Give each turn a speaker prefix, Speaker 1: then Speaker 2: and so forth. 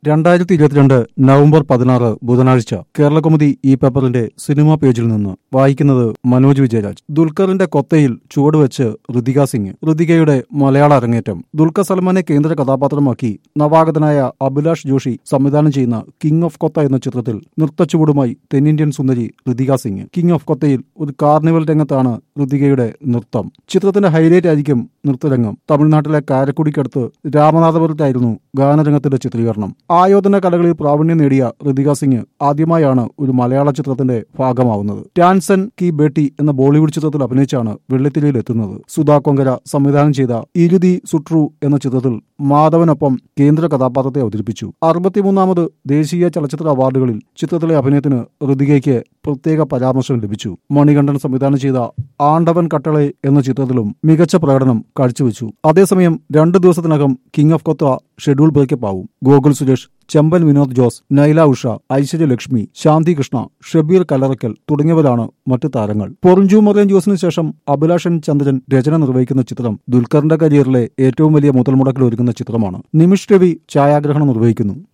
Speaker 1: രണ്ടായിരത്തി ഇരുപത്തിരണ്ട് നവംബർ പതിനാറ് ബുധനാഴ്ച കേരളകൗമുദി ഈ പേപ്പറിന്റെ സിനിമാ പേജിൽ നിന്ന് വായിക്കുന്നത് മനോജ് വിജയരാജ് ദുൽഖറിന്റെ കൊത്തയിൽ ചുവടുവെച്ച് ഋതിക സിംഗ് ഋതികയുടെ മലയാള അരങ്ങേറ്റം ദുൽഖർ സൽമാനെ കേന്ദ്ര കഥാപാത്രമാക്കി നവാഗതനായ അഭിലാഷ് ജോഷി സംവിധാനം ചെയ്യുന്ന കിങ് ഓഫ് കൊത്ത എന്ന ചിത്രത്തിൽ നൃത്തച്ചുവടുമായി തെന്നിന്ത്യൻ സുന്ദരി ഋതിക സിംഗ് കിങ് ഓഫ് കൊത്തയിൽ ഒരു കാർണിവൽ രംഗത്താണ് ഋതികയുടെ നൃത്തം ചിത്രത്തിന്റെ ഹൈലൈറ്റ് ആയിരിക്കും നൃത്തരംഗം തമിഴ്നാട്ടിലെ കാരക്കുടിക്കടുത്ത് രാമനാഥപുരത്തായിരുന്നു ഗാനരംഗത്തിന്റെ ചിത്രീകരണം ആയോധന കലകളിൽ പ്രാവീണ്യം നേടിയ ഋതിക സിംഗ് ആദ്യമായാണ് ഒരു മലയാള ചിത്രത്തിന്റെ ഭാഗമാവുന്നത് ടാൻസൻ കി ബേട്ടി എന്ന ബോളിവുഡ് ചിത്രത്തിൽ അഭിനയിച്ചാണ് വെള്ളിത്തിരയിൽ എത്തുന്നത് സുധാ കൊങ്കര സംവിധാനം ചെയ്ത ഇരുതി സുട്രു എന്ന ചിത്രത്തിൽ മാധവനൊപ്പം കേന്ദ്ര കഥാപാത്രത്തെ അവതരിപ്പിച്ചു അറുപത്തിമൂന്നാമത് ദേശീയ ചലച്ചിത്ര അവാർഡുകളിൽ ചിത്രത്തിലെ അഭിനയത്തിന് ഋതികയ്ക്ക് പ്രത്യേക പരാമർശം ലഭിച്ചു മണികണ്ഠൻ സംവിധാനം ചെയ്ത ആണ്ടവൻ കട്ടളെ എന്ന ചിത്രത്തിലും മികച്ച പ്രകടനം കാഴ്ചവെച്ചു അതേസമയം രണ്ടു ദിവസത്തിനകം king of Kotha schedule breakup ആവും ഗോകുൽ സുരേഷ് ചെമ്പൻ വിനോദ് ജോസ് നൈല ഉഷ ഐശ്വര്യ ലക്ഷ്മി ശാന്തി കൃഷ്ണ ഷബീർ കല്ലറക്കൽ തുടങ്ങിയവരാണ് മറ്റ് താരങ്ങൾ പൊറിഞ്ചു മറിയൻ ജോസിന് ശേഷം അഭിലാഷൻ ചന്ദ്രൻ രചന നിർവഹിക്കുന്ന ചിത്രം ദുൽഖറിന്റെ കരിയറിലെ ഏറ്റവും വലിയ മുതൽമുടക്കിൽ ഒരുങ്ങുന്ന ചിത്രമാണ് നിമിഷ് രവി ഛായാഗ്രഹണം നിർവഹിക്കുന്നു